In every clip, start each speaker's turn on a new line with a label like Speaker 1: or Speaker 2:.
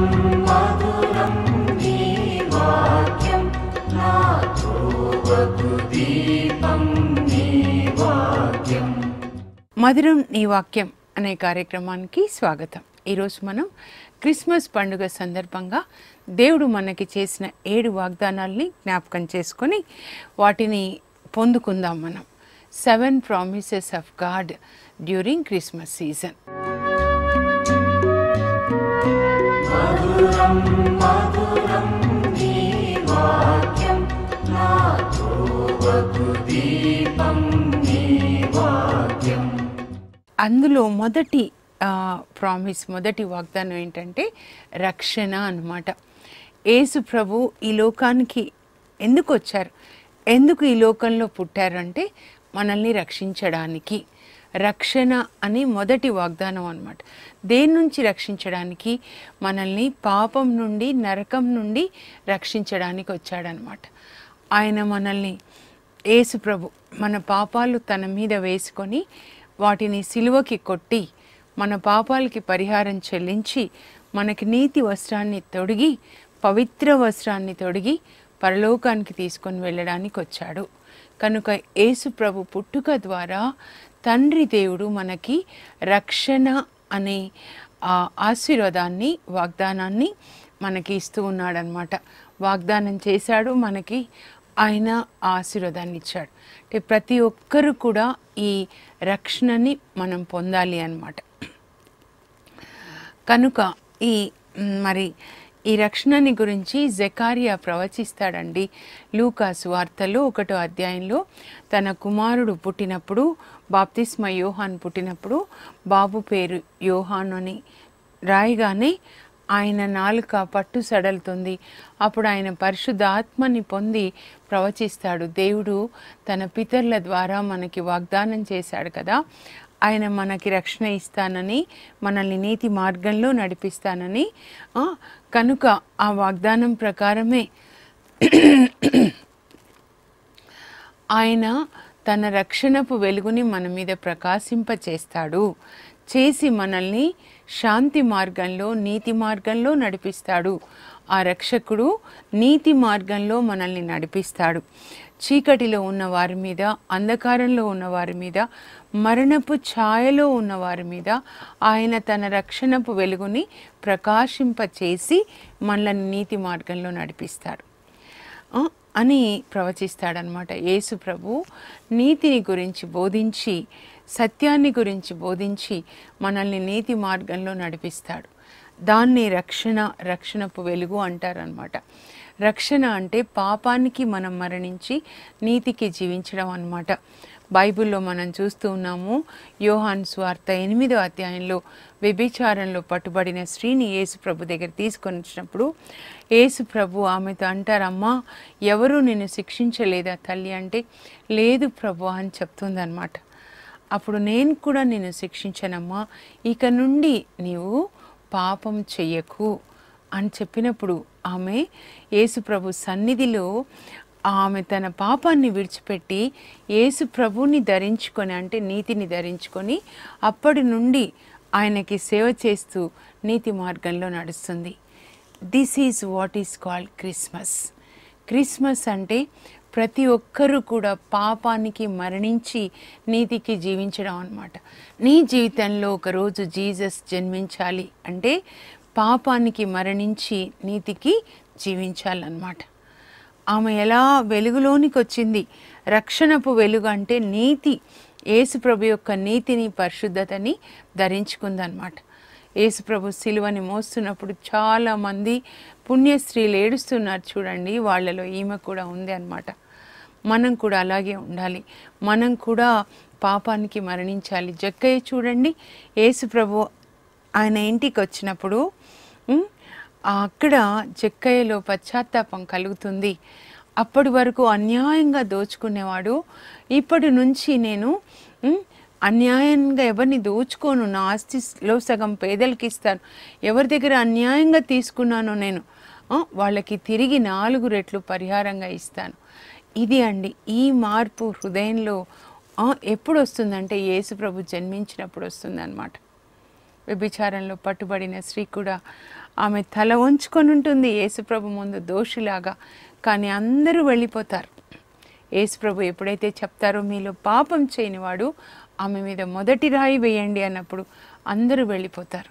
Speaker 1: మధురం నీ వాక్యం నా త్రోవకు దీపం నీ వాక్యం
Speaker 2: మధురం నీ వాక్యం అనే కార్యక్రమానికి స్వాగతం ఈరోజు మనం క్రిస్మస్ పండుగ సందర్భంగా దేవుడు మనకి చేసిన ఏడు వాగ్దానాల్ని జ్ఞాపకం చేసుకొని వాటిని పొందుకుందాం మనం seven promises of God during Christmas season
Speaker 1: మధురం మధురం నీ వాక్యం నా త్రోవకు దీపం నీ వాక్యం
Speaker 2: అందులో మొదటి ప్రామిస్ మొదటి వాగ్దానం ఏంటంటే రక్షణ అన్నమాట యేసు ప్రభు ఈ లోకానికి ఎందుకు వచ్చారు ఎందుకు ఈ లోకంలో పుట్టారు అంటే మనల్ని రక్షించడానికి రక్షణ అని మొదటి వాగ్దానం అన్నమాట దేని నుంచి రక్షించడానికి మనల్ని పాపం నుండి నరకం నుండి రక్షించడానికి వచ్చాడనమాట ఆయన మనల్ని యేసు ప్రభు మన పాపాలు తన మీద వేసుకొని వాటిని సిలువకి కొట్టి మన పాపాలకి పరిహారం చెల్లించి మనకి నీతి వస్త్రాన్ని తొడిగి పవిత్ర వస్త్రాన్ని తొడిగి పరలోకానికి తీసుకొని వెళ్ళడానికి వచ్చాడు కనుక యేసు ప్రభు పుట్టుక ద్వారా తండ్రి దేవుడు మనకి రక్షణ అనే ఆ ఆశీర్వాదాన్ని వాగ్దానాన్ని మనకి ఇస్తూ ఉన్నాడనమాట వాగ్దానం చేశాడు మనకి ఆయన ఆ ఆశీర్వాదాన్ని ఇచ్చాడు అంటే ప్రతి ఒక్కరు కూడా ఈ రక్షణని మనం పొందాలి అన్నమాట కనుక ఈ మ్, మరి ఈ రక్షణని గురించి జకారియా ప్రవచిస్తాడండి లూకాసు వార్తలో ఒకటో అధ్యాయంలో తన కుమారుడు పుట్టినప్పుడు బాప్తిస్మ యోహాన్ పుట్టినప్పుడు బాబు పేరు యోహాన్ అని రాయగానే ఆయన నాలుక పట్టు సడలుతుంది అప్పుడు ఆయన పరిశుద్ధాత్మని పొంది ప్రవచిస్తాడు దేవుడు తన పితరుల ద్వారా మనకి వాగ్దానం చేశాడు కదా ఆయన మనకి రక్షణ ఇస్తానని మనల్ని నీతి మార్గంలో నడిపిస్తానని ఆ, కనుక ఆ వాగ్దానం ప్రకారమే ఆయన తన రక్షణపు వెలుగుని మన మీద ప్రకాశింపచేస్తాడు చేసి మనల్ని శాంతి మార్గంలో నీతి మార్గంలో నడిపిస్తాడు ఆ రక్షకుడు నీతి మార్గంలో మనల్ని నడిపిస్తాడు చీకటిలో ఉన్న వారి మీద అంధకారంలో ఉన్న వారి మీద మరణపు ఛాయలో ఉన్న వారి మీద ఆయన తన రక్షణపు వెలుగుని ప్రకాశింపచేసి మనల్ని నీతి మార్గంలో నడిపిస్తాడు ఆ, అని ప్రవచిస్తాడనమాట యేసు ప్రభు నీతిని గురించి బోధించి సత్యాన్ని గురించి బోధించి మనల్ని నీతి మార్గంలో నడిపిస్తాడు దాన్ని రక్షణ రక్షణపు వెలుగు అంటారనమాట రక్షణ అంటే పాపానికి మనం మరణించి నీతికి జీవించడం అన్నమాట బైబిల్లో మనం చూస్తూ ఉన్నాము యోహాన్ స్వార్త ఎనిమిదో అధ్యాయంలో వ్యభిచారంలో పట్టుబడిన స్త్రీని యేసు ప్రభు దగ్గర తీసుకొని వచ్చినప్పుడు యేసు ప్రభు ఆమెతో అంటారమ్మా ఎవరు నిన్ను శిక్షించలేదా తల్లి అంటే లేదు ప్రభు అని చెప్తుందన్నమాట అప్పుడు నేను కూడా నిన్ను శిక్షించనమ్మా ఇక నుండి నీవు పాపం చెయ్యకు అని చెప్పినప్పుడు ఆమె యేసు ప్రభు సన్నిధిలో ఆమె తన పాపాన్ని విడిచిపెట్టి యేసు ప్రభుని ధరించుకొని అంటే నీతిని ధరించుకొని అప్పటి నుండి ఆయనకి సేవ చేస్తూ నీతి మార్గంలో నడుస్తుంది this is what is called Christmas Christmas అంటే ప్రతి ఒక్కరూ కూడా పాపానికి మరణించి నీతికి జీవించడం అన్నమాట నీ జీవితంలో ఒకరోజు జీసస్ జన్మించాలి అంటే పాపానికి మరణించి నీతికి జీవించాలన్నమాట ఆమె ఎలా వెలుగులోనికి వచ్చింది రక్షణపు వెలుగు అంటే నీతి యేసుప్రభు యొక్క నీతిని పరిశుద్ధతని ధరించుకుందనమాట యేసుప్రభు సిలువని మోస్తున్నప్పుడు చాలామంది పుణ్యస్త్రీలు ఏడుస్తున్నారు చూడండి వాళ్ళలో ఈమె కూడా ఉంది అన్నమాట మనం కూడా అలాగే ఉండాలి మనం కూడా పాపానికి మరణించాలి జక్కయ్య చూడండి యేసుప్రభు ఆయన ఇంటికి వచ్చినప్పుడు ఉమ్, అక్కడ జక్కయ్యలో పశ్చాత్తాపం కలుగుతుంది అప్పటి వరకు అన్యాయంగా దోచుకునేవాడు ఇప్పటి నుంచి నేను ఉమ్, అన్యాయంగా ఎవరిని దోచుకోను నా ఆస్తిలో సగం పేదలకి ఇస్తాను ఎవరి దగ్గర అన్యాయంగా తీసుకున్నానో నేను ఆ, వాళ్ళకి తిరిగి నాలుగు రెట్లు పరిహారంగా ఇస్తాను ఇది అండి ఈ మార్పు హృదయంలో ఆ, ఎప్పుడు వస్తుందంటే యేసు ప్రభు జన్మించినప్పుడు వస్తుందన్నమాట వ్యభిచారంలో పట్టుబడిన స్త్రీ కూడా ఆమె తల వంచుకొని ఉంటుంది యేసుప్రభు ముందు దోషిలాగా కానీ అందరూ వెళ్ళిపోతారు యేసుప్రభు ఎప్పుడైతే చెప్తారో మీలో పాపం చేయనివాడు ఆమె మీద మొదటి రాయి వేయండి అన్నప్పుడు అందరూ వెళ్ళిపోతారు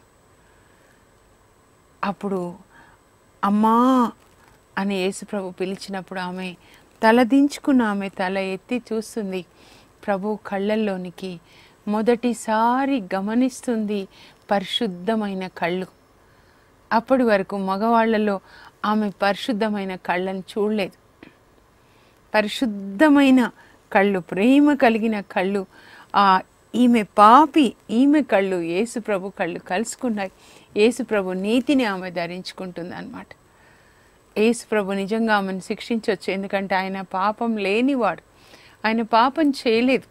Speaker 2: అప్పుడు అమ్మా అని యేసుప్రభు పిలిచినప్పుడు ఆమె తల దించుకున్న ఆమె తల ఎత్తి చూస్తుంది ప్రభు కళ్ళల్లోనికి మొదటిసారి గమనిస్తుంది పరిశుద్ధమైన కళ్ళు అప్పటి వరకు మగవాళ్ళలో ఆమె పరిశుద్ధమైన కళ్ళను చూడలేదు పరిశుద్ధమైన కళ్ళు ప్రేమ కలిగిన కళ్ళు ఆ ఈమె పాపి ఈమె కళ్ళు యేసుప్రభు కళ్ళు కలుసుకున్నాయి యేసుప్రభు నీతిని ఆమె ధరించుకుంటుంది అనమాట యేసుప్రభు నిజంగా ఆమెను శిక్షించవచ్చు ఎందుకంటే ఆయన పాపం లేనివాడు ఆయన పాపం చేయలేదు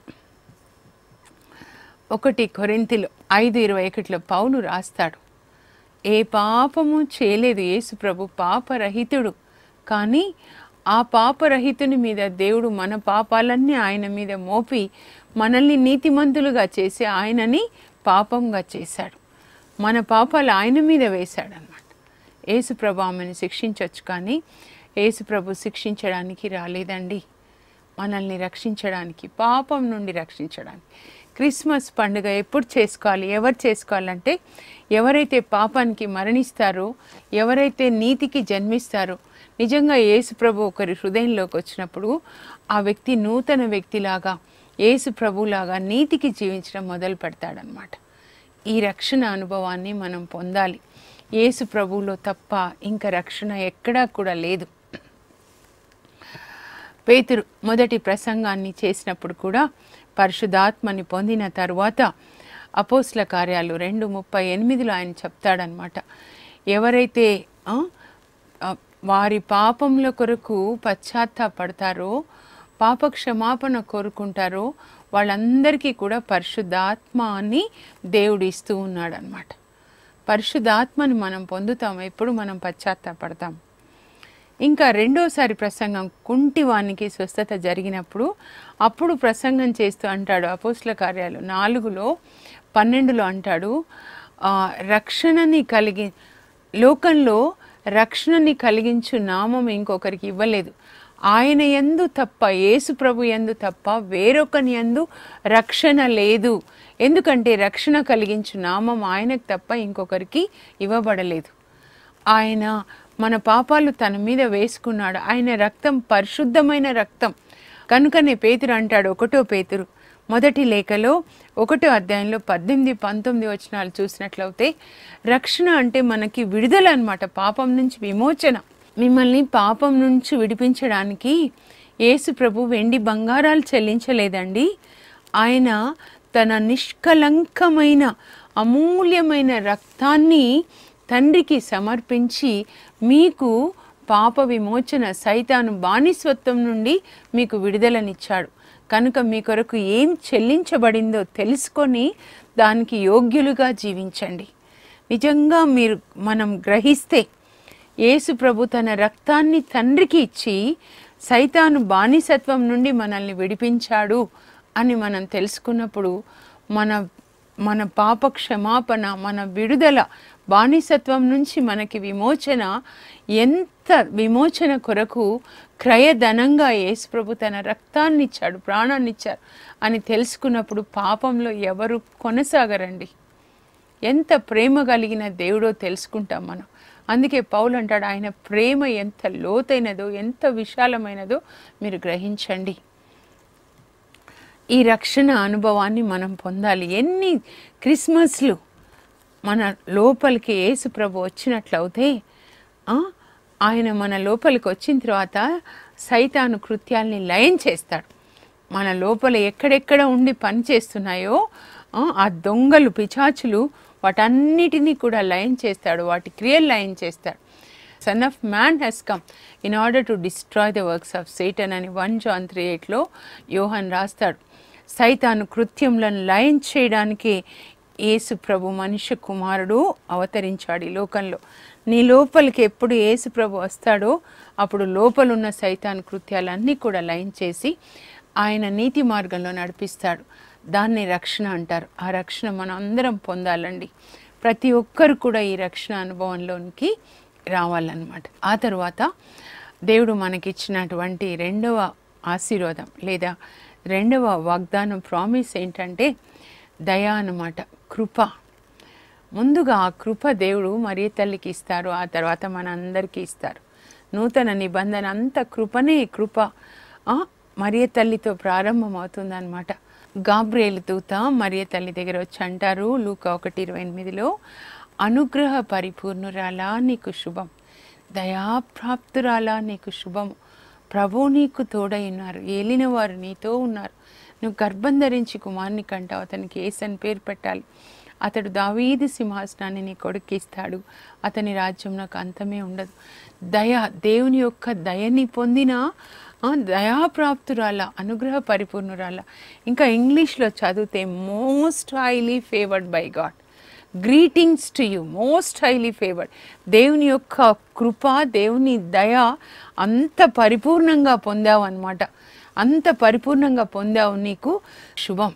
Speaker 2: ఒకటి కొరింతిలో ఐదు ఇరవై ఒకటిలో పౌలు రాస్తాడు ఏ పాపము చేయలేదు యేసు ప్రభు పాపరహితుడు కానీ ఆ పాపరహితుని మీద దేవుడు మన పాపాలన్నీ ఆయన మీద మోపి మనల్ని నీతిమంతులుగా చేసి ఆయనని పాపంగా చేశాడు మన పాపాలు ఆయన మీద వేశాడు అనమాట యేసుప్రభు ఆమెను శిక్షించవచ్చు కానీ యేసుప్రభు శిక్షించడానికి రాలేదండి మనల్ని రక్షించడానికి పాపం నుండి రక్షించడానికి క్రిస్మస్ పండుగ ఎప్పుడు చేసుకోవాలి ఎవరు చేసుకోవాలంటే ఎవరైతే పాపానికి మరణిస్తారో ఎవరైతే నీతికి జన్మిస్తారో నిజంగా యేసు ప్రభు ఒకరి హృదయంలోకి వచ్చినప్పుడు ఆ వ్యక్తి నూతన వ్యక్తిలాగా యేసు ప్రభులాగా నీతికి జీవించడం మొదలు పెడతాడనమాట ఈ రక్షణ అనుభవాన్ని మనం పొందాలి యేసు ప్రభువులో తప్ప ఇంకా రక్షణ ఎక్కడా కూడా లేదు పేతురు మొదటి ప్రసంగాన్ని చేసినప్పుడు కూడా పరిశుద్ధాత్మని పొందిన తరువాత అపోస్ల కార్యాలు రెండు ముప్పై ఎనిమిదిలో ఆయన చెప్తాడనమాట ఎవరైతే ఆ, ఆ, వారి పాపముల కొరకు పశ్చాత్తాపడతారో పాప క్షమాపణ కోరుకుంటారో వాళ్ళందరికీ కూడా పరిశుద్ధాత్మ అని దేవుడు ఇస్తూ ఉన్నాడనమాట పరిశుద్ధాత్మని మనం పొందుతాం ఎప్పుడు మనం పశ్చాత్తాపడతాం ఇంకా రెండోసారి ప్రసంగం కుంటివానికి స్వస్థత జరిగినప్పుడు అప్పుడు ప్రసంగం చేస్తూ అంటాడు అపోస్ల కార్యాలు నాలుగులో పన్నెండులో అంటాడు ఆ, రక్షణని కలిగి లోకంలో రక్షణని కలిగించు నామం ఇంకొకరికి ఇవ్వలేదు ఆయన ఎందు తప్ప యేసు ప్రభు ఎందు తప్ప వేరొకని ఎందు రక్షణ లేదు ఎందుకంటే రక్షణ కలిగించు నామం ఆయనకు తప్ప ఇంకొకరికి ఇవ్వబడలేదు ఆయన మన పాపాలు తన మీద వేసుకున్నాడు ఆయన రక్తం పరిశుద్ధమైన రక్తం కనుకనే పేతురు అంటాడు ఒకటో పేతురు మొదటి లేఖలో ఒకటో అధ్యాయంలో పద్దెనిమిది పంతొమ్మిది వచనాలు చూసినట్లయితే రక్షణ అంటే మనకి విడుదల అన్నమాట పాపం నుంచి విమోచన మిమ్మల్ని పాపం నుంచి విడిపించడానికి యేసు ప్రభు వెండి బంగారాలు చెల్లించలేదండి ఆయన తన నిష్కలంకమైన అమూల్యమైన రక్తాన్ని తండ్రికి సమర్పించి మీకు పాప విమోచన సైతాను బానిస్వత్వం నుండి మీకు విడుదలనిచ్చాడు కనుక మీ కొరకు ఏం చెల్లించబడిందో తెలుసుకొని దానికి యోగ్యులుగా జీవించండి నిజంగా మీరు మనం గ్రహిస్తే యేసు ప్రభు తన రక్తాన్ని తండ్రికి ఇచ్చి సైతాను బానిసత్వం నుండి మనల్ని విడిపించాడు అని మనం తెలుసుకున్నప్పుడు మన మన పాప క్షమాపణ మన విడుదల బానిసత్వం నుంచి మనకి విమోచన ఎంత విమోచన కొరకు క్రయధనంగా యేసుప్రభు తన రక్తాన్ని ఇచ్చాడు ప్రాణాన్ని ఇచ్చారు అని తెలుసుకున్నప్పుడు పాపంలో ఎవరు కొనసాగరండి ఎంత ప్రేమ కలిగిన దేవుడో తెలుసుకుంటాం మనం అందుకే పౌలు అంటాడు ఆయన ప్రేమ ఎంత లోతైనదో ఎంత విశాలమైనదో మీరు గ్రహించండి ఈ రక్షణ అనుభవాన్ని మనం పొందాలి ఎన్ని క్రిస్మస్లు మన లోపలికి యేసు ప్రభు వచ్చినట్లయితే ఆ, ఆయన మన లోపలికి వచ్చిన తర్వాత సైతాను కృత్యాల్ని లయం చేస్తాడు మన లోపల ఎక్కడెక్కడ ఉండి పని చేస్తున్నాయో ఆ, ఆ దొంగలు పిచాచులు వాటన్నిటినీ కూడా లయం చేస్తాడు వాటి క్రియలు లయం చేస్తాడు son of man has come in order to destroy the works of Satan అని వన్ జాన్ త్రీ ఎయిట్లో యోహన్ రాస్తాడు సైతాను కృత్యములను లయం చేయడానికి యేసు ప్రభు మనుష్య కుమారుడు అవతరించాడు ఈ లోకంలో నీ లోపలికి ఎప్పుడు యేసు ప్రభు వస్తాడో అప్పుడు లోపలున్న సైతాన్ కృత్యాలన్నీ కూడా లయం చేసి ఆయన నీతి మార్గంలో నడిపిస్తాడు దాన్ని రక్షణ అంటారు ఆ రక్షణ మనం అందరం పొందాలండి ప్రతి ఒక్కరు కూడా ఈ రక్షణ అనుభవంలోనికి రావాలన్నమాట ఆ తర్వాత దేవుడు మనకిచ్చినటువంటి రెండవ ఆశీర్వాదం లేదా రెండవ వాగ్దానం ప్రామిస్ ఏంటంటే దయ అన్నమాట కృప ముందుగా ఆ కృప దేవుడు మరియ తల్లికి ఇస్తారు ఆ తర్వాత మన అందరికీ ఇస్తారు నూతన నిబంధన అంత కృపనే కృప ఆ, మరియ తల్లితో ప్రారంభమవుతుందన్నమాట గాబ్రియల్ దూత మరియ తల్లి దగ్గర వచ్చి అంటారు లూక ఒకటి ఇరవై ఎనిమిదిలో అనుగ్రహ పరిపూర్ణురాలా నీకు శుభం దయాప్రాప్తురాలా నీకు శుభము ప్రభు నీకు తోడై ఉన్నారు ఏలిన వారు నీతో ఉన్నారు నువ్వు గర్భం ధరించి కుమారుని కంటావు అతనికి ఏసు అని పేరు పెట్టాలి అతడు దావీది సింహాసనాన్ని నీ కొడుకు ఇస్తాడు అతని రాజ్యం నాకు అంతమే ఉండదు దయ దేవుని యొక్క దయని పొందిన ఆ, దయాప్రాప్తురాల అనుగ్రహ పరిపూర్ణురాల ఇంకా ఇంగ్లీష్లో చదివితే most highly favoured by God greetings to you most highly favoured దేవుని యొక్క కృప దేవుని దయ అంత పరిపూర్ణంగా పొందావు అనమాట అంత పరిపూర్ణంగా పొందావు నీకు శుభం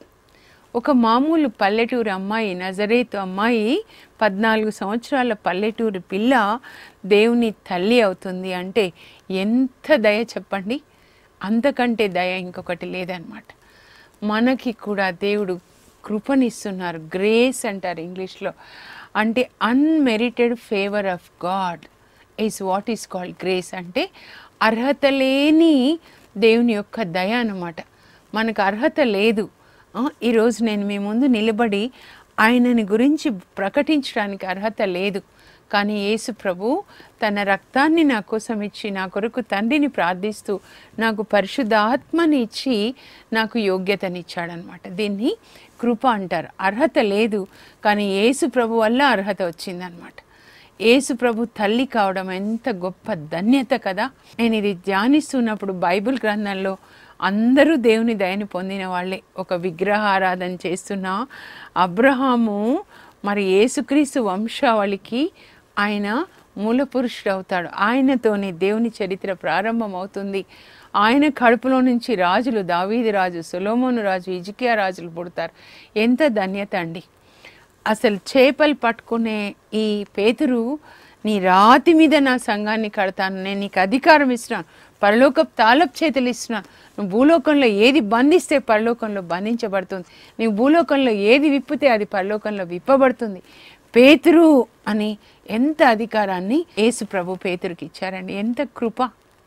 Speaker 2: ఒక మామూలు పల్లెటూరు అమ్మాయి నజరేతు అమ్మాయి పద్నాలుగు సంవత్సరాల పల్లెటూరు పిల్ల దేవుని తల్లి అవుతుంది అంటే ఎంత దయ చెప్పండి అంతకంటే దయ ఇంకొకటి లేదనమాట మనకి కూడా దేవుడు కృపనిస్తున్నారు గ్రేస్ అంటారు ఇంగ్లీష్లో అంటే unmerited favour of God is what is called grace అంటే అర్హత లేని దేవుని యొక్క దయ అన్నమాట మనకు అర్హత లేదు ఆ, ఈరోజు నేను మీ ముందు నిలబడి ఆయనని గురించి ప్రకటించడానికి అర్హత లేదు కానీ యేసు ప్రభు తన రక్తాన్ని నా కోసం ఇచ్చి నా కొరకు తండ్రిని ప్రార్థిస్తూ నాకు పరిశుద్ధాత్మని ఇచ్చి నాకు యోగ్యతనిచ్చాడనమాట దీన్ని కృప అంటారు అర్హత లేదు కానీ యేసు ప్రభు వల్ల అర్హత వచ్చిందనమాట యేసు ప్రభు తల్లి కావడం ఎంత గొప్ప ధన్యత కదా నేను ఇది ధ్యానిస్తున్నప్పుడు బైబిల్ గ్రంథంలో అందరూ దేవుని దయని పొందిన వాళ్ళే ఒక విగ్రహారాధన చేస్తున్న అబ్రహాము మరి యేసుక్రీస్తు వంశావళికి ఆయన మూల పురుషుడు అవుతాడు ఆయనతోనే దేవుని చరిత్ర ప్రారంభమవుతుంది ఆయన కడుపులో నుంచి రాజులు దావీది రాజు సొలోమోను రాజు ఇజికియా రాజులు పుడతారు ఎంత ధన్యత అండి అసలు చేపలు పట్టుకునే ఈ పేతురు నీ రాతి మీద నా సంఘాన్ని కడతాను నేను నీకు అధికారం ఇస్తున్నాను పరలోకపు తాళపు చేతులు ఇస్తున్నాను నువ్వు భూలోకంలో ఏది బంధిస్తే పరలోకంలో బంధించబడుతుంది నీవు భూలోకంలో ఏది విప్పితే అది పరలోకంలో విప్పబడుతుంది పేతురు అని ఎంత అధికారాన్ని యేసు ప్రభు పేతురుకి ఇచ్చారండి ఎంత కృప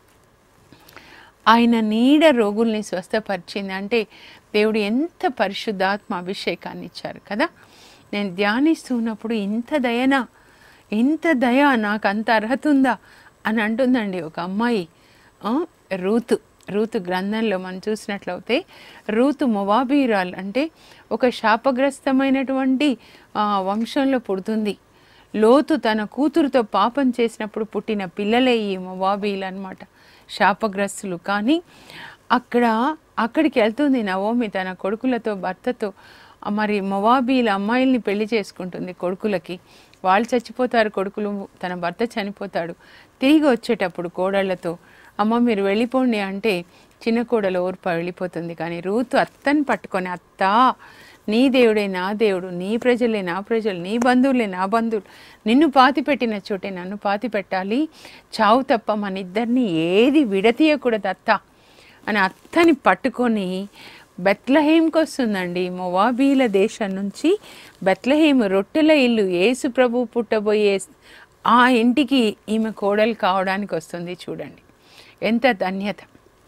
Speaker 2: ఆయన నీడ రోగుల్ని స్వస్థపరిచింది అంటే దేవుడు ఎంత పరిశుద్ధాత్మ అభిషేకాన్ని ఇచ్చారు కదా నేను ధ్యానిస్తున్నప్పుడు ఇంత దయనా ఇంత దయ నాకు అంత అర్హత ఉందా అని అంటుందండి ఒక అమ్మాయి ఆ, రూతు రూతు గ్రంథంలో మనం చూసినట్లయితే రూతు మొవాబీరాల్ అంటే ఒక శాపగ్రస్తమైనటువంటి ఆ, వంశంలో పుడుతుంది లోతు తన కూతురుతో పాపం చేసినప్పుడు పుట్టిన పిల్లలే ఈ మొవాబీలు అనమాట శాపగ్రస్తులు కానీ అక్కడ అక్కడికి వెళ్తుంది నవోమి తన కొడుకులతో భర్తతో ఆ మరి మొవాబీల అమ్మాయిల్ని పెళ్లి చేసుకుంటుంది కొడుకులకి వాళ్ళు చచ్చిపోతారు కొడుకులు తన భర్త చనిపోతాడు తిరిగి వచ్చేటప్పుడు కోడళ్లతో అమ్మ మీరు వెళ్ళిపోండి అంటే చిన్న కోడలు ఓర్ప వెళ్ళిపోతుంది కానీ రూతు అత్తని పట్టుకొని అత్త నీ దేవుడే నా దేవుడు నీ ప్రజలే నా ప్రజలు నీ బంధువులే నా బంధువులు నిన్ను పాతి పెట్టిన చోటే నన్ను పాతి పెట్టాలి చావు తప్ప మన ఇద్దరిని ఏది విడతీయకూడదు అత్త అని అత్తని పట్టుకొని బెత్లహేమ్కి వస్తుందండి మొవాబీల దేశం నుంచి బెత్లహేమ్ రొట్టెల ఇల్లు యేసు ప్రభు పుట్టబోయే ఆ ఇంటికి ఈమె కోడలు కావడానికి వస్తుంది చూడండి ఎంత ధన్యత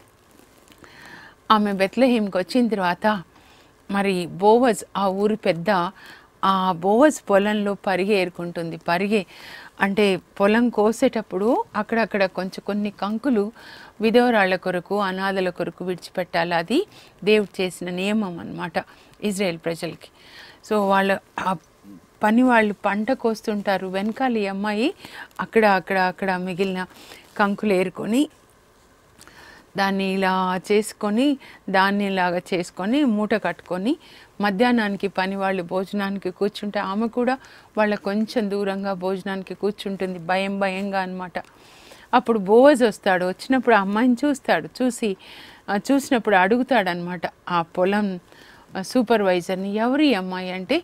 Speaker 2: ఆమె బెత్లహేమ్కి వచ్చిన తర్వాత మరి బోవజ్ ఆ ఊరి పెద్ద ఆ బోవజ్ పొలంలో పరిగె ఏరుకుంటుంది పరిగె అంటే పొలం కోసేటప్పుడు అక్కడక్కడ కొంచెం కొన్ని కంకులు విధవరాళ్ళ కొరకు అనాథల కొరకు విడిచిపెట్టాలి అది దేవుడు చేసిన నియమం అన్నమాట ఇజ్రాయెల్ ప్రజలకి సో వాళ్ళ ఆ పని వాళ్ళు పంట కోస్తుంటారు వెనకాల ఈ అమ్మాయి అక్కడ అక్కడ అక్కడ మిగిలిన కంకులు ఏరుకొని దాన్ని ఇలా చేసుకొని దాన్ని ఇలాగా చేసుకొని మూట కట్టుకొని మధ్యాహ్నానికి పని వాళ్ళు భోజనానికి కూర్చుంటే ఆమె కూడా వాళ్ళ కొంచెం దూరంగా భోజనానికి కూర్చుంటుంది భయం భయంగా అన్నమాట అప్పుడు బోవజ్ వస్తాడు వచ్చినప్పుడు ఆ అమ్మాయిని చూస్తాడు చూసి ఆ, చూసినప్పుడు అడుగుతాడనమాట ఆ పొలం ఆ, సూపర్వైజర్ని ఎవరు ఈ అమ్మాయి అంటే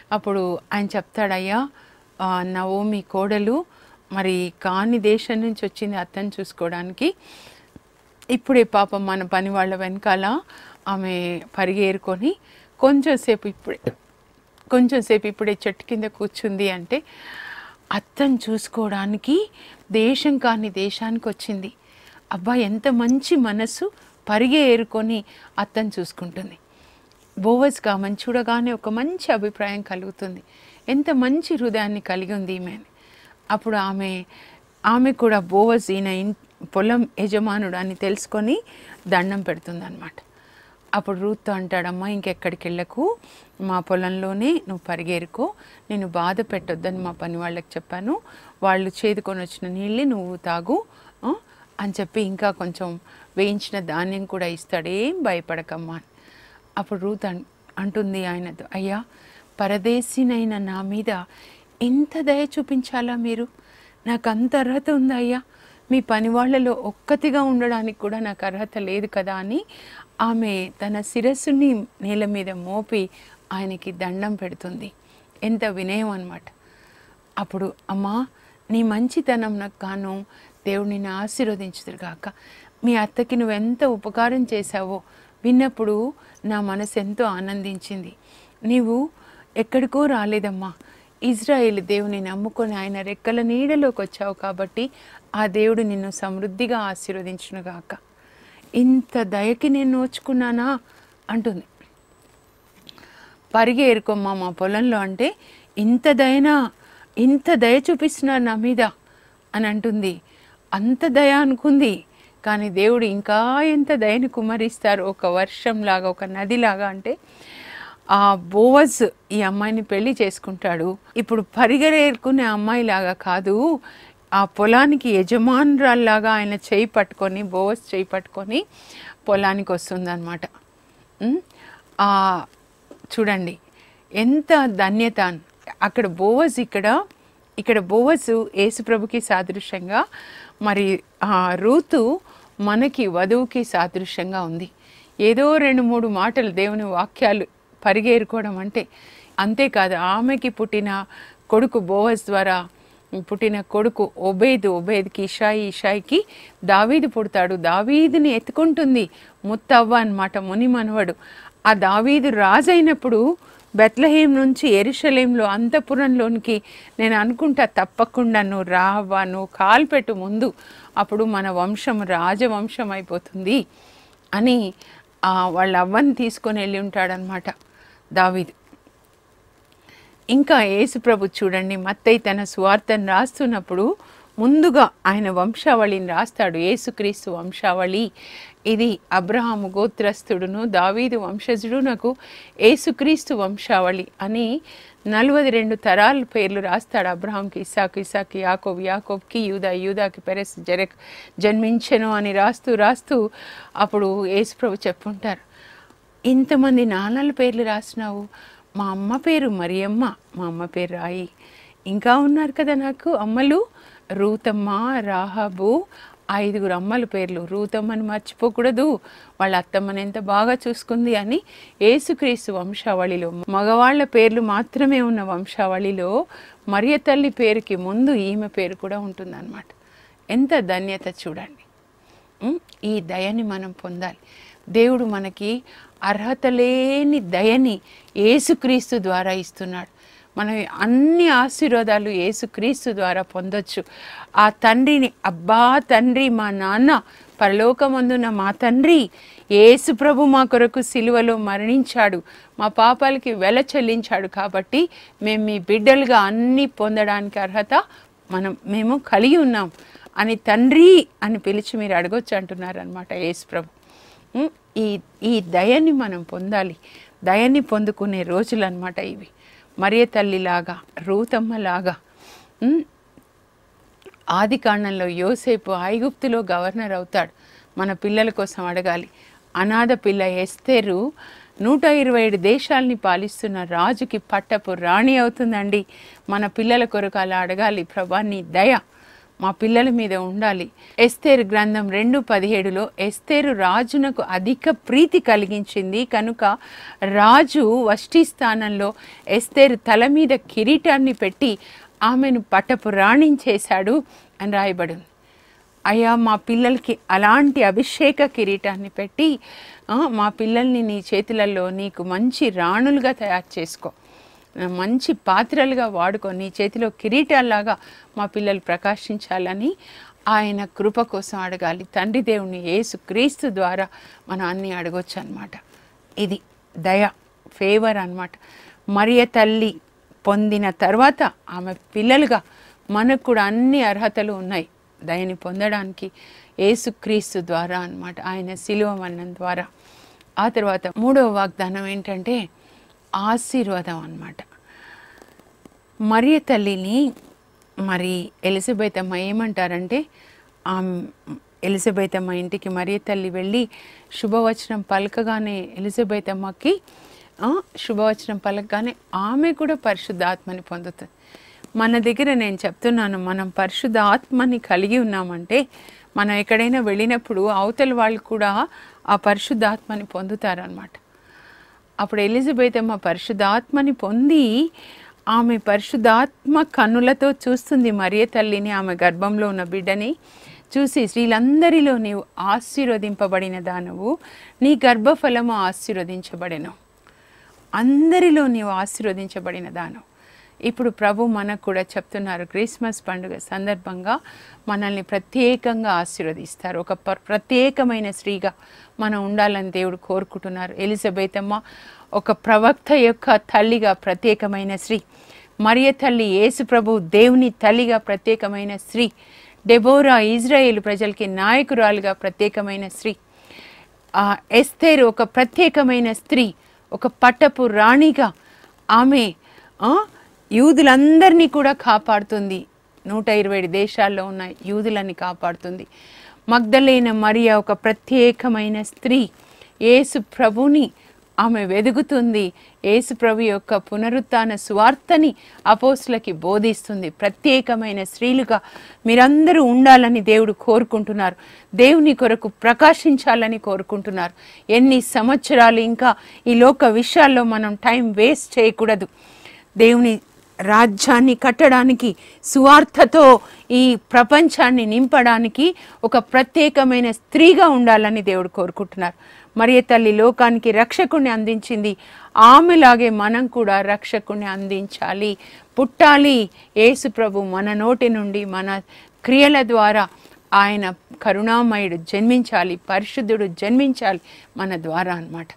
Speaker 2: అప్పుడు ఆయన చెప్తాడయ్యా ఆ, నవోమి కోడలు మరి కాని దేశం నుంచి వచ్చింది అత్తని చూసుకోవడానికి ఇప్పుడే పాపం మన పని వాళ్ళ వెనకాల ఆమె పరిగేరుకొని కొంచెం సేపు ఇప్పుడే కొంచెం సేపు ఇప్పుడే చెట్టు కింద కూర్చుంది అంటే అత్తను చూసుకోవడానికి దేశం కాని దేశానికి వచ్చింది అబ్బా ఎంత మంచి మనసు పరిగే ఏరుకొని అత్తను చూసుకుంటుంది బోవస్గా ఆమెను చూడగానే ఒక మంచి అభిప్రాయం కలుగుతుంది ఎంత మంచి హృదయాన్ని కలిగి ఉంది ఈమె అని. అప్పుడు ఆమె ఆమె కూడా బోవస్ ఈయన ఇన్- పొలం యజమానుడు అని తెలుసుకొని దండం పెడుతుందన్నమాట అప్పుడు రూత్తో అంటాడమ్మా ఇంకెక్కడికి వెళ్ళకు మా పొలంలోనే నువ్వు పరిగేరుకో నేను బాధ పెట్టొద్దని మా పని వాళ్ళకి చెప్పాను వాళ్ళు చేదుకొని వచ్చిన నీళ్ళని నువ్వు తాగు ఆ, అని చెప్పి ఇంకా కొంచెం వేయించిన ధాన్యం కూడా ఇస్తాడు ఏం భయపడకమ్మా అని అప్పుడు రూత్ అన్- అంటుంది ఆయనతో అయ్యా పరదేశీనైన నా మీద ఎంత దయ చూపించాలా మీరు నాకు అంత అర్హత ఉందా అయ్యా మీ పని వాళ్ళలో ఒక్కతిగా ఉండడానికి కూడా నాకు అర్హత లేదు కదా అని ఆమె తన శిరస్సుని నేల మీద మోపి ఆయనకి దండం పెడుతుంది ఎంత వినయం అన్నమాట అప్పుడు అమ్మా నీ మంచితనం నాకు గాను దేవుడు నిన్ను ఆశీర్వదించుదురుగాక మీ అత్తకి నువ్వెంత ఉపకారం చేశావో విన్నప్పుడు నా మనసు ఎంతో ఆనందించింది నీవు ఎక్కడికో రాలేదమ్మా ఇజ్రాయేల్ దేవుని నమ్ముకొని ఆయన రెక్కల నీడలోకి వచ్చావు కాబట్టి ఆ దేవుడు నిన్ను సమృద్ధిగా ఆశీర్వదించునుగాక ఇంత దయకి నేను నోచుకున్నానా అంటుంది పరిగి ఏరుకోమ్మా మా పొలంలో అంటే ఇంత దయనా ఇంత దయ చూపిస్తున్నారు నా మీద అని అంటుంది అంత దయ అనుకుంది కానీ దేవుడు ఇంకా ఎంత దయని కుమరిస్తారు ఒక వర్షంలాగా ఒక నదిలాగా అంటే ఆ బోవజ్ ఈ అమ్మాయిని పెళ్లి చేసుకుంటాడు ఇప్పుడు పరిగెరేరుకునే అమ్మాయిలాగా కాదు ఆ పొలానికి యజమానురాల్లాగా ఆయన చేయి పట్టుకొని బోవస్ చేయి పట్టుకొని పొలానికి వస్తుందన్నమాట ఉమ్, ఆ చూడండి ఎంత ధన్యత అక్కడ బోవస్ ఇక్కడ ఇక్కడ బోవసు యేసుప్రభుకి సాదృశ్యంగా మరి ఆ రూతు మనకి వధువుకి సాదృశ్యంగా ఉంది ఏదో రెండు మూడు మాటలు దేవుని వాక్యాలు పరిగేరుకోవడం అంటే అంతేకాదు ఆమెకి పుట్టిన కొడుకు బోవస్ ద్వారా పుట్టిన కొడుకు ఒబేద్ ఒబేద్కి ఇషాయి ఇషాయికి దావీదు పుడతాడు దావీదుని ఎత్తుకుంటుంది ముత్తవ్వ అన్నమాట ముని మనవడు ఆ దావీదు రాజైనప్పుడు బెత్లహేం నుంచి ఎరుషలేంలో అంతపురంలోనికి నేను అనుకుంటా తప్పకుండా నువ్వు రావా నువ్వు కాలు పెట్టు ముందు అప్పుడు మన వంశం రాజవంశం అయిపోతుంది అని ఆ వాళ్ళ అవ్వని తీసుకొని వెళ్ళి ఉంటాడనమాట దావీదు ఇంకా యేసుప్రభు చూడండి మత్తయి తన సువార్తను రాస్తున్నప్పుడు ముందుగా ఆయన వంశావళిని రాస్తాడు యేసుక్రీస్తు వంశావళి ఇది అబ్రహాము గోత్రస్థుడును దావీదు వంశజుడు నాకు యేసుక్రీస్తు వంశావళి అని నలభై రెండు తరాల పేర్లు రాస్తాడు అబ్రహాంకి ఇసాకు ఇసాకి యాకోబ్ యాకోబ్కి యూదా యూదాకి పెరెస్ జరక్ జన్మించెను అని రాస్తూ రాస్తూ అప్పుడు యేసుప్రభు చెప్పుంటారు ఇంతమంది నాన్నల పేర్లు రాసినావు మా అమ్మ పేరు మరియమ్మ మా అమ్మ పేరు రాయి ఇంకా ఉన్నారు కదా నాకు అమ్మలు రూతమ్మ రాహబు ఐదుగురు అమ్మల పేర్లు రూతమ్మని మర్చిపోకూడదు వాళ్ళ అత్తమ్మని ఎంత బాగా చూసుకుంది అని ఏసుక్రీస్తు వంశావళిలో మగవాళ్ళ పేర్లు మాత్రమే ఉన్న వంశావళిలో మరియ తల్లి పేరుకి ముందు ఈమె పేరు కూడా ఉంటుందన్నమాట ఎంత ధన్యత చూడండి ఉమ్, ఈ దయని మనం పొందాలి దేవుడు మనకి అర్హత లేని దయని యేసుక్రీస్తు ద్వారా ఇస్తున్నాడు మనం అన్ని ఆశీర్వాదాలు యేసుక్రీస్తు ద్వారా పొందొచ్చు ఆ తండ్రిని అబ్బా తండ్రి మా నాన్న పరలోకమందున్న మా తండ్రి యేసు ప్రభు మా కొరకు సిలువలో మరణించాడు మా పాపాలకి వెల చెల్లించాడు కాబట్టి మేము మీ బిడ్డలుగా అన్నీ పొందడానికి అర్హత మనం మేము కలిగి ఉన్నాం అని తండ్రి అని పిలిచి మీరు అడగొచ్చు అంటున్నారు అనమాట యేసు ప్రభు ఉమ్, ఈ ఈ దయని మనం పొందాలి దయని పొందుకునే రోజులు అనమాట ఇవి మరియ తల్లిలాగా రూతమ్మలాగా ఉమ్, ఆది కాండంలో యోసేపు ఐగుప్తులో గవర్నర్ అవుతాడు మన పిల్లల కోసం అడగాలి అనాథ పిల్ల ఎస్తేరు నూట ఇరవై ఏడు దేశాలని పాలిస్తున్న రాజుకి పట్టపు రాణి అవుతుందండి మన పిల్లల కొరకు అలా అడగాలి ప్రభా నీ దయ మా పిల్లల మీద ఉండాలి ఎస్తేరు గ్రంథం రెండు పదిహేడులో ఎస్తేరు రాజునకు అధిక ప్రీతి కలిగించింది కనుక రాజు వష్టి స్థానంలో ఎస్తేరు తల మీద కిరీటాన్ని పెట్టి ఆమెను పట్టపు రాణించేశాడు అని రాయబడింది అయ్యా మా పిల్లలకి అలాంటి అభిషేక కిరీటాన్ని పెట్టి ఆ, మా పిల్లల్ని నీ చేతులలో నీకు మంచి రాణులుగా తయారు చేసుకో మంచి పాత్రలుగా వాడుకో నీ చేతిలో కిరీటాల్లాగా మా పిల్లలు ప్రకాశించాలని ఆయన కృప కోసం అడగాలి తండ్రి దేవుని యేసు క్రీస్తు ద్వారా మనం అన్నీ అడగొచ్చు అనమాట ఇది దయ ఫేవర్ అన్నమాట మరియ తల్లి పొందిన తర్వాత ఆమె పిల్లలుగా మనకు కూడా అన్ని అర్హతలు ఉన్నాయి దయని పొందడానికి యేసుక్రీస్తు ద్వారా అన్నమాట ఆయన శిలువ మరణం ద్వారా ఆ తర్వాత మూడవ వాగ్దానం ఏంటంటే ఆశీర్వాదం అన్నమాట మరియ తల్లిని మరి ఎలిజబెత్ అమ్మ ఏమంటారంటే ఆ ఎలిజబెత్ అమ్మ ఇంటికి మరియ తల్లి వెళ్ళి శుభవచనం పలకగానే ఎలిజబెత్ అమ్మకి ఆ, శుభవచనం పలకగానే ఆమె కూడా పరిశుద్ధ ఆత్మని పొందుతుంది మన దగ్గర నేను చెప్తున్నాను మనం పరిశుద్ధ ఆత్మని కలిగి ఉన్నామంటే మనం ఎక్కడైనా వెళ్ళినప్పుడు అవతల వాళ్ళు కూడా ఆ పరిశుద్ధ ఆత్మని పొందుతారనమాట అప్పుడు ఎలిజబెత్ అమ్మ పరిశుద్ధాత్మని పొంది ఆమె పరిశుద్ధాత్మ కన్నులతో చూస్తుంది మరియ తల్లిని ఆమె గర్భంలో ఉన్న బిడ్డని చూసి స్త్రీలందరిలో నీవు ఆశీర్వదింపబడిన దానవు నీ గర్భఫలము ఆశీర్వదించబడెను అందరిలో నీవు ఆశీర్వదించబడిన దానవు ఇప్పుడు ప్రభు మనకు కూడా చెప్తున్నారు క్రిస్మస్ పండుగ సందర్భంగా మనల్ని ప్రత్యేకంగా ఆశీర్వదిస్తారు ఒక ప- ప్రత్యేకమైన స్త్రీగా మనం ఉండాలని దేవుడు కోరుకుంటున్నారు ఎలిజబెత్ అమ్మ ఒక ప్రవక్త యొక్క తల్లిగా ప్రత్యేకమైన స్త్రీ మరియ తల్లి యేసు ప్రభు దేవుని తల్లిగా ప్రత్యేకమైన స్త్రీ డెబోరా ఇజ్రాయేల్ ప్రజలకి నాయకురాలుగా ప్రత్యేకమైన స్త్రీ ఆ ఎస్తేరు ఒక ప్రత్యేకమైన స్త్రీ ఒక పట్టపు రాణిగా ఆమె ఆ, యూదులందరినీ కూడా కాపాడుతుంది నూట ఇరవై ఏడు దేశాల్లో ఉన్న యూదులని కాపాడుతుంది మగ్ధలైన మరియా ఒక ప్రత్యేకమైన స్త్రీ యేసు ప్రభుని ఆమె వెదుగుతుంది యేసు ప్రభు యొక్క పునరుత్థాన సువార్తని అపోస్తులకి బోధిస్తుంది ప్రత్యేకమైన స్త్రీలుగా మీరందరూ ఉండాలని దేవుడు కోరుకుంటున్నారు దేవుని కొరకు ప్రకాశించాలని కోరుకుంటున్నారు ఎన్ని సంవత్సరాలు ఇంకా ఈ లోక విషయాల్లో మనం టైం వేస్ట్ చేయకూడదు దేవుని రాజ్యాన్ని కట్టడానికి సువార్తతో ఈ ప్రపంచాన్ని నింపడానికి ఒక ప్రత్యేకమైన స్త్రీగా ఉండాలని దేవుడు కోరుకుంటున్నారు మరియ తల్లి లోకానికి రక్షకుణ్ణి అందించింది ఆమెలాగే మనం కూడా రక్షకుణ్ణి అందించాలి పుట్టాలి యేసు ప్రభు మన నోటి నుండి మన క్రియల ద్వారా ఆయన కరుణామయుడు జన్మించాలి పరిశుద్ధుడు జన్మించాలి మన ద్వారా అన్నమాట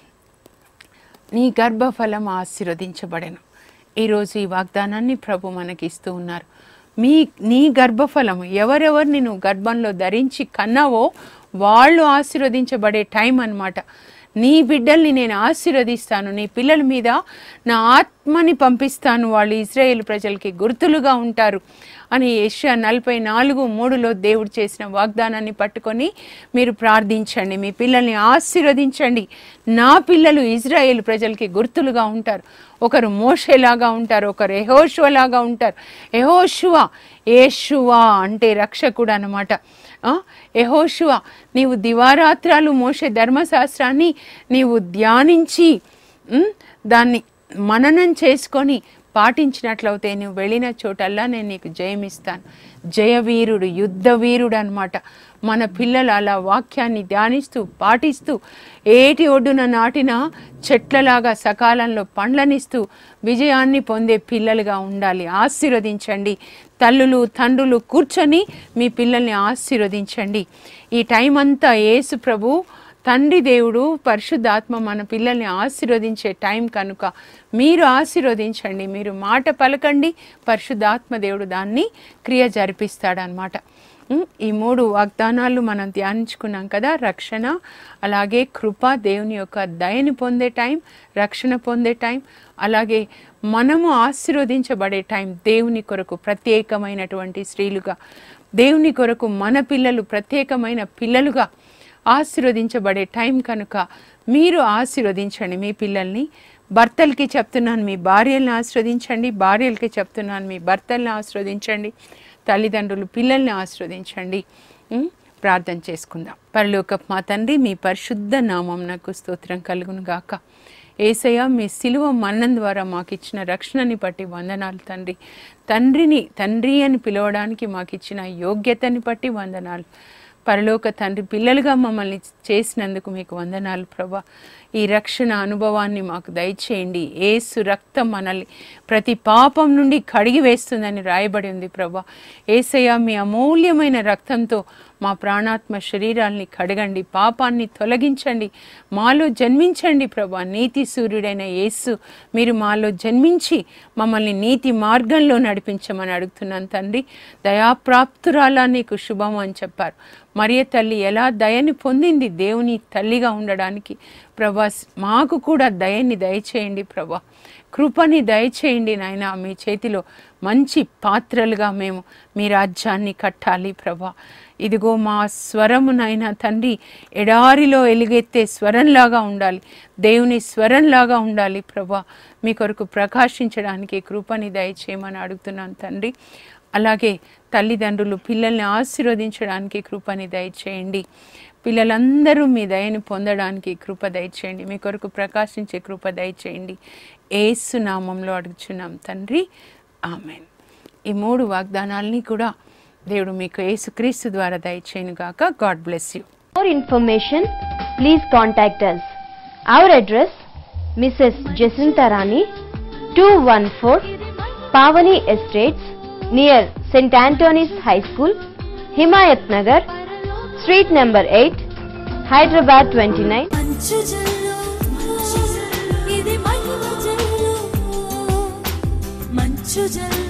Speaker 2: నీ గర్భఫలం ఆశీర్వదించబడెను ఈరోజు ఈ వాగ్దానాన్ని ప్రభు మనకి ఇస్తూ ఉన్నారు మీ నీ గర్భఫలము ఎవరెవరిని నువ్వు గర్భంలో ధరించి కన్నావో వాళ్ళు ఆశీర్వదించబడే టైం అన్నమాట నీ బిడ్డల్ని నేను ఆశీర్వదిస్తాను నీ పిల్లల మీద నా ఆత్మని పంపిస్తాను వాళ్ళు ఇజ్రాయేల్ ప్రజలకి గుర్తులుగా ఉంటారు అని యెషయా నలభై నాలుగు మూడులో దేవుడు చేసిన వాగ్దానాన్ని పట్టుకొని మీరు ప్రార్థించండి మీ పిల్లల్ని ఆశీర్వదించండి నా పిల్లలు ఇజ్రాయేల్ ప్రజలకి గుర్తులుగా ఉంటారు ఒకరు మోషేలాగా ఉంటారు ఒకరు ఎహోషువలాగా ఉంటారు ఎహోషువ ఏషువా అంటే రక్షకుడు అనమాట ఎహోషువ నీవు దివారాత్రాలు మోసే ధర్మశాస్త్రాన్ని నీవు ధ్యానించి ఉమ్, దాన్ని మననం చేసుకొని పాటించినట్లయితే నువ్వు వెళ్ళిన చోటల్లా నేను నీకు జయమిస్తాను జయవీరుడు యుద్ధ వీరుడు అనమాట మన పిల్లలు అలా వాక్యాన్ని ధ్యానిస్తూ పాటిస్తూ ఏటి ఒడ్డున నాటిన చెట్లలాగా సకాలంలో పండ్లనిస్తూ విజయాన్ని పొందే పిల్లలుగా ఉండాలి ఆశీర్వదించండి తల్లులు తండ్రులు కూర్చొని మీ పిల్లల్ని ఆశీర్వదించండి ఈ టైం అంతా యేసు ప్రభు తండ్రి దేవుడు పరిశుద్ధాత్మ మన పిల్లల్ని ఆశీర్వదించే టైం కనుక మీరు ఆశీర్వదించండి మీరు మాట పలకండి పరిశుద్ధాత్మ దేవుడు దాన్ని క్రియ జరిపిస్తాడనమాట ఉమ్, ఈ మూడు వాగ్దానాలు మనం ధ్యానించుకున్నాం కదా రక్షణ అలాగే కృప దేవుని యొక్క దయని పొందే టైం రక్షణ పొందే టైం అలాగే మనము ఆశీర్వదించబడే టైం దేవుని కొరకు ప్రత్యేకమైనటువంటి స్త్రీలుగా దేవుని కొరకు మన పిల్లలు ప్రత్యేకమైన పిల్లలుగా ఆశీర్వదించబడే టైం కనుక మీరు ఆశీర్వదించండి మీ పిల్లల్ని భర్తలకి చెప్తున్నాను మీ భార్యలను ఆశీర్వదించండి భార్యలకి చెప్తున్నాను మీ భర్తల్ని ఆశీర్వదించండి తల్లిదండ్రులు పిల్లల్ని ఆస్వాదించండి ఉం? ప్రార్థన చేసుకుందాం పరలోక మా తండ్రి మీ పరిశుద్ధ నామం నాకు స్తోత్రం కలుగును గాక ఏసయ్య మీ సిలువ మరణం ద్వారా మాకు ఇచ్చిన రక్షణని బట్టి వందనాలు తండ్రి తండ్రిని తండ్రి అని పిలవడానికి మాకు ఇచ్చిన యోగ్యతని బట్టి వందనాలు పరలోక తండ్రి పిల్లలుగా మమ్మల్ని చేసినందుకు మీకు వందనాలు ప్రభా ఈ రక్షణ అనుభవాన్ని మాకు దయచేయండి ఏసు రక్తం మనల్ని ప్రతి పాపం నుండి కడిగి వేస్తుందని రాయబడి ఉంది ప్రభా ఏసయ్య మీ అమూల్యమైన రక్తంతో మా ప్రాణాత్మ శరీరాల్ని కడగండి పాపాన్ని తొలగించండి మాలో జన్మించండి ప్రభా నీతి సూర్యుడైన యేసు మీరు మాలో జన్మించి మమ్మల్ని నీతి మార్గంలో నడిపించమని అడుగుతున్నాను తండ్రి దయాప్రాప్తురాలా నీకు శుభం అని చెప్పారు మరియ తల్లి ఎలా దయని పొందింది దేవుని తల్లిగా ఉండడానికి ప్రభా మాకు కూడా దయని దయచేయండి ప్రభా కృపని దయచేయండి నాయన మీ చేతిలో మంచి పాత్రలుగా మేము మీ రాజ్యాన్ని కట్టాలి ప్రభా ఇదిగో మా స్వరము నాయన తండ్రి ఎడారిలో ఎలుగెత్తే స్వరంలాగా ఉండాలి దేవుని స్వరంలాగా ఉండాలి ప్రభా మీ కొరకు ప్రకాశించడానికి కృపని దయచేయమని అడుగుతున్నాను తండ్రి అలాగే తల్లిదండ్రులు పిల్లల్ని ఆశీర్వదించడానికి కృపని దయచేయండి పిల్లలందరూ మీ దయని పొందడానికి కృప దయచేయండి మీ కొరకు ప్రకాశించే కృప దయచేయండి ఏసు నామంలో అడుగుచున్నాం తండ్రి ఆమెన్ ఈ మూడు వాగ్దానాల్ని కూడా దేవుడు మీకు యేసుక్రీస్తు ద్వారా దయచేయను గాక God bless you
Speaker 3: For information, please contact us. Our address Mrs. Jacinta Rani, 214 Pavani Estates, near St. Anthony's High School, Himayat Nagar, Street number 8, Hyderabad 29.
Speaker 4: మంచు జల్లు ఇది మహిమ జల్లు మంచు జల్లు